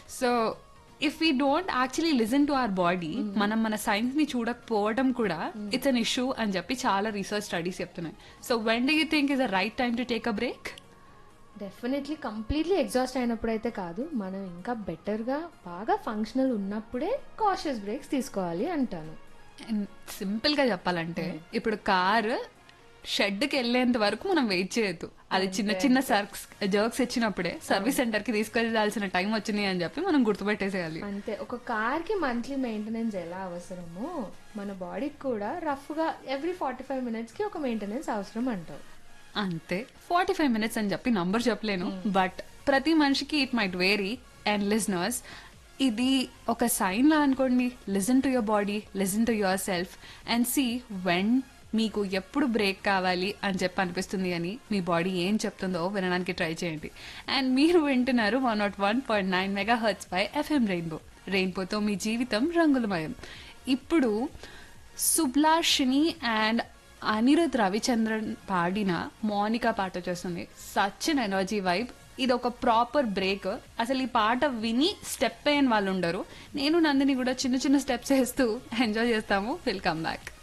so if we don't actually listen to our body మనం మన science ని చూడకపోవడం కూడా ఇట్స్ అన్ ఇష్యూ అని చెప్పి చాలా రీసెర్చ్ స్టడీస్ చెప్తున్నాయి so when do you think is the right time to take a break definitely completely exhaust అయినప్పుడు అయితే కాదు మనం ఇంకా బెటర్గా బాగా ఫంక్షనల్ ఉన్నప్పుడే కాషియస్ బ్రేక్స్ తీసుకోవాలి అంటాను సింపుల్ గా చెప్పాలంటే ఇప్పుడు కార్ షెడ్ కి వెళ్ళేంత వరకు మనం వెయిట్ చేయొద్దు అది చిన్న చిన్న సర్క్స్ జర్క్స్ ఇచ్చినప్పుడే సర్వీస్ సెంటర్ కి తీసుకెళ్లాల్సిన టైం వచ్చింది అని చెప్పి మనం గుర్తుపెట్టేసేయాలి అంతే ఒక కార్ కి మంత్లీ మెయింటెనెన్స్ ఎలా అవసరమో మన బాడీకి కూడా రఫ్ గా ఎవ్రీ ఫార్టీ ఫైవ్ మినిట్స్ కి ఒక మెయింటెనెన్స్ అవసరం అంటారు అంతే ఫార్టీ ఫైవ్ మినిట్స్ అని చెప్పి నంబర్ చెప్పలేను బట్ ప్రతి మనిషికి it might vary and listeners ఇది ఒక సైన్ లా అనుకోండి listen to your body listen to yourself and see when మీకు ఎప్పుడు బ్రేక్ కావాలి అని చెప్పి అనిపిస్తుంది అని మీ బాడీ ఏం చెప్తుందో వినడానికి ట్రై చేయండి అండ్ మీరు వింటున్నారు one nought one point nine megahertz by FM rainbow రెయిన్బోతో మీ జీవితం రంగులమయం ఇప్పుడు సుబ్లాషిని అండ్ అనిరుద్ రవిచంద్రన్ పాడిన మౌనిక పాట వచ్చేస్తుంది సచ్ అన్ ఎనర్జీ వైబ్ ఇది ఒక ప్రాపర్ బ్రేక్ అసలు ఈ పాట విని స్టెప్ అయిన వాళ్ళు ఉండరు నేను నందిని కూడా చిన్న చిన్న స్టెప్స్ వేస్తూ ఎంజాయ్ చేస్తాము వెల్కమ్ బ్యాక్